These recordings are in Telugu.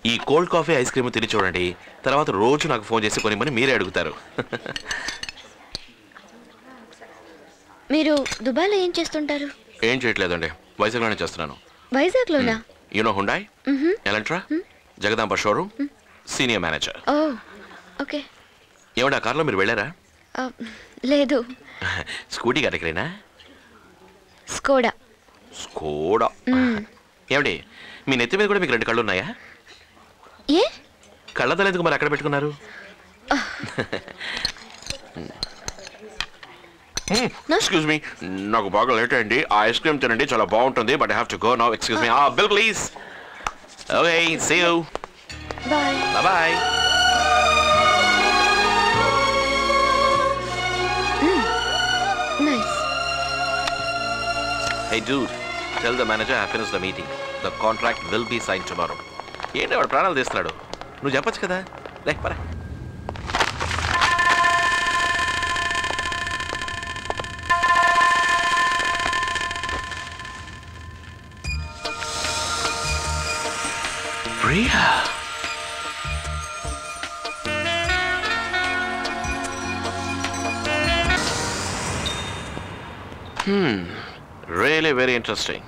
ఈ కోల్డ్ కాఫీ ఐస్ క్రీమ్ తిని చూడండి తర్వాత రోజు నాకు ఫోన్ చేసి కొనిమని మీరే అడుగుతారు మీరు దుబాయ్లో ఏం చేస్తుంటారు ఏం చేయట్లేదండి వైజాగ్లోనే చేస్తున్నాను వైజాగ్లోనా యూనో హుండాయ్ మ్హూ. Elantra Jagadamba showroom senior manager oh okay ఏమండి ఆ కార్లో మీరు వెళ్ళారా ఆ, లేదు స్కూటీ కేటగిరీనా స్కోడా స్కోడా మ్. ఏమండి మీ నెత్తి మీద కూడా మీకు రెండు కళ్ళు ఉన్నాయా ఏ కళ్ళతో ఎందుకు మరి అక్కడ పెట్టుకున్నారు ఎక్స్క్యూజ్ మీ నాకు బాగా లేట్ అయింది ఆ ఐస్ క్రీమ్ తినండి చాలా బాగుంటుంది but I have to go now excuse me ah bill please okay see you bye bye nice Hey dude, tell the manager I finished the meeting. The contract will be signed tomorrow. ఏంటి వాడు ప్రాణాలు తీస్తున్నాడు నువ్వు చెప్పొచ్చు కదా లే పరా Priya really very interesting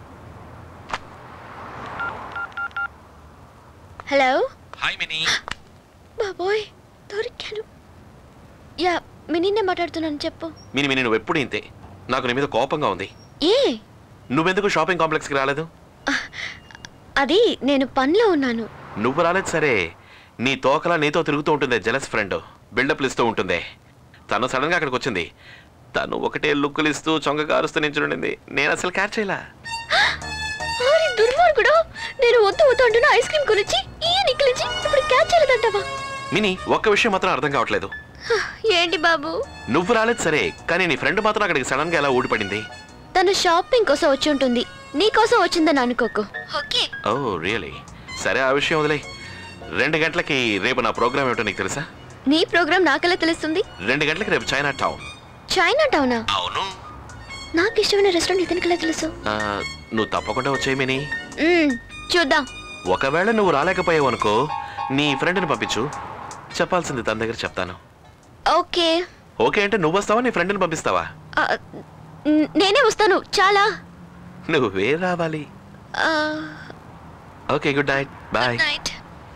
hello hi Mini బాబోయ్ దొరికాను యా మినీనే మాట్లాడుతున్నాను చెప్పు మిని మిని నువ్వు ఎప్పుడు ఇంతే నాకు నీ మీద కోపంగా ఉంది ఏ నువ్వెందుకు షాపింగ్ కాంప్లెక్స్కి రాలేదు అది నేను పనిలో ఉన్నాను నువ్వు రాలేదు సరే నీ తోకలా నీతో తిరుగుతూ ఉంటుంది జలస్ ఫ్రెండ్ బిల్డప్లు ఇస్తూ ఉంటుంది తను సడన్గా అక్కడికి వచ్చింది తను ఒకటే లుక్కులు ఇస్తూ చొంగగా అరుస్తూ నించుండింది నేను అసలు క్యాచ్ చేయలా అరే దుర్మార్గుడు నేను వద్దు వద్దు అంటున్నా ఐస్ క్రీమ్ గురించి ఈ నిక్కిలించి ఇప్పుడు క్యాచ్ చేయలేదంటావా మినీ ఒక్క విషయం మాత్రం అర్థం కావట్లేదు ఏంటి బాబు నువ్వు రాలేదు సరే కానీ నీ ఫ్రెండ్ మాత్రం అక్కడికి సడన్గా ఎలా ఊడిపడింది తను షాపింగ్ కోసం వచ్చి ఉంటుంది నీ కోసం వచ్చిందని అనుకోకు ఓకే ఓ రియలీ సరే ఆ విషయం వదిలే రెండు గంటలకి రేపు నా ప్రోగ్రామ్ ఏమిటో నీకు తెలుసా నీ ప్రోగ్రామ్ నాకెలా తెలుస్తుంది రెండు గంటలకి రేపు చైనా టౌన్ చైనా టౌనా అవును నాకు ఇష్టమైన రెస్టారెంట్ ఇతనికి ఎలా తెలుసు ఆ, నువ్వు తప్పకుండా వచ్చేయి మినీ మ్మ్, చూద్దాం ఒకవేళ నువ్వు రాలేకపోయావు అనుకో నీ ఫ్రెండ్ని పంపించు చెప్పాల్సింది తన దగ్గర చెప్తాను ఓకే ఓకే అంటే నువ్వు వస్తావా నీ ఫ్రెండ్ని పంపిస్తావా ఆ, న్- నేనే వస్తాను చాలా నువ్వే రావాలి ఆ, okay good night bye night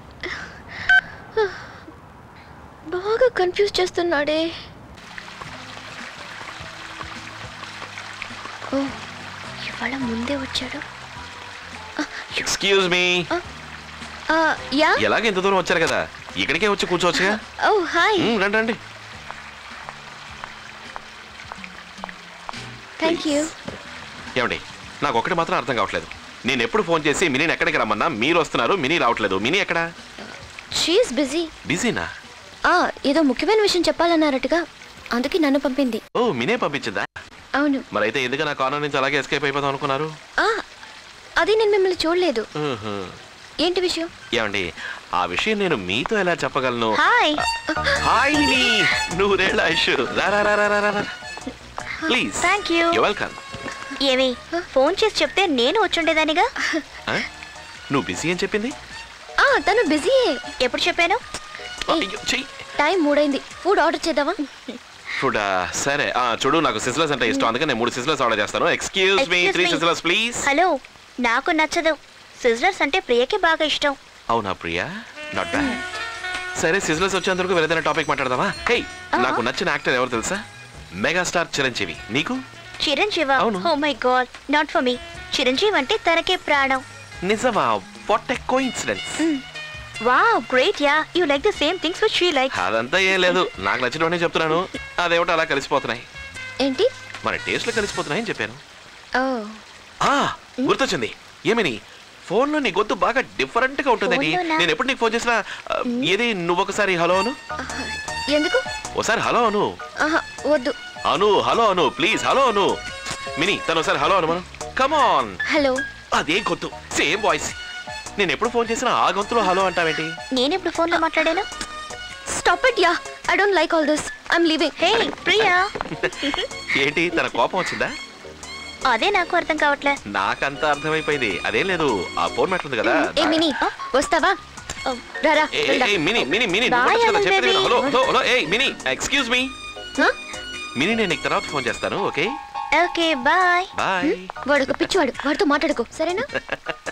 బాగా కన్ఫ్యూజ్ చేస్తున్నాడే ఓ ఇవాళ ముందే వచ్చాడు ఎక్స్క్యూజ్ మీ ఆ, యా ఎలాగ ఇంత దూరం వచ్చారు కదా ఇక్కడికే వచ్చి కూర్చోవచ్చుగా ఓ హాయ్ మ్, రండి రండి థ్యాంక్ యూ ఏమండి నాకు ఒకటి మాత్రం అర్థం కావట్లేదు నేను ఎప్పుడు ఫోన్ చేసి మినీని ఎక్కడికి రమ్మన్నా మీరు వస్తున్నారు మినీ రావట్లేదు మినీ ఎక్కడ షీఈస్ బిజీ బిజీనా ఏదో ముఖ్యమైన విషయం చెప్పాలన్నారట్టుగా అందుకే నన్ను పంపింది ఓ మినే పంపించిందా అవును మరైతే ఎందుకు నా కార్నర్ నుంచి అలాగే ఎస్కేప్ అయిపోదాం అనుకున్నారు ఆ, అది నేను మిమ్మల్ని చూడలేదు ఊహు. ఏంటి విషయం ఏమండి ఆ విషయం నేను మీతో ఎలా చెప్పగలను హాయ్ హాయ్ మినీ నువ్వు రేళ్ళ ఐషు రా రా రా రా రా, రా రా please thank you you welcome ఏమి ఫోన్ చేసి చెప్తే నేను వచ్చుండేదానిగా నువ్వు బిజీ అని చెప్పింది ఆ తను బిజీయే ఎప్పుడు చెప్పాను అయ్యో, చెయ్యి టైం మూడైంది ఫుడ్ ఆర్డర్ చేద్దామా ఫుడ్ సరే ఆ, చూడు నాకు సిస్లర్స్ అంటే ఇష్టం అందుకని నేను మూడు సిస్లర్స్ ఆర్డర్ చేస్తాను excuse me Excuse three me. Sizzlers please hello నాకు నచ్చదు సిజలర్స్ అంటే ప్రియకి బాగా ఇష్టం అవునా ప్రియా నాట్ బ్యాడ్ సరే సిజ్లర్స్ వచ్చేందుకు వేరేదైనా టాపిక్ మాట్లాడదామా హే నాకు నచ్చిన యాక్టర్ ఎవరు తెలుసా మెగాస్టార్ చిరంజీవి నీకు చిరంజీవ అవును. Oh my god not for me Chiranjeevi అంటే తనకే ప్రాణం నిజమా what a coincidence wow great yeah you like the same things which she like అదంతా ఏం లేదు నాకు నచ్చినవనే చెప్తున్నాను అదేమిటో అలా కలిసిపోతున్నాయి ఏంటి మన టేస్ట్లు కలిసిపోతున్నాయని చెప్పాను ఓ ఆ గుర్తొచ్చింది ఏమని ఫోన్లో నీ గొంతు బాగా డిఫరెంట్ గా ఉంటుందని ఫోన్లోనా? నేను ఎప్పుడు నీకు ఫోన్ చేసినా ఆ, ఏది నువ్వు ఒకసారి హలో అను ఎందుకు ఒకసారి హలో అను ఆహా వద్దు Anu hello Anu please hello Anu Mini తను ఒకసారి హలో అను మనం కమాన్ హలో అదే గొంతు సేమ్ వాయిస్ నేను ఎప్పుడు ఫోన్ చేసినా ఆ గొంతులో హలో అంటావేంటి నేను ఇప్పుడు ఫోన్ లో మాట్లాడాను stop it yeah I don't like all this I'm leaving hey Priya ఏంటి తన కోపం వచ్చిందా అదే నాకు అర్థం కావట్లే నాకంతా అర్థమైపోయింది అదేం లేదు ఆ ఫార్మాట్ ఉంది కదా ఏ మినీ వస్తావా రారా ఏ, ఏ, వెళ్దాం. ఏ, మినీ మినీ మినీ Bye, నువ్వు ఉండొచ్చు కదా, Amal చెప్పేది విను. baby. హలో హలో హలో ఏ మినీ ఎక్స్క్యూజ్ మీ హ? మినీ నేను నీకు తర్వాత ఫోన్ చేస్తాను ఓకే ఓకే బాయ్ బాయ్ వాడు ఒక పిచ్చివాడు వాడితో మాట్లాడుకో సరేనా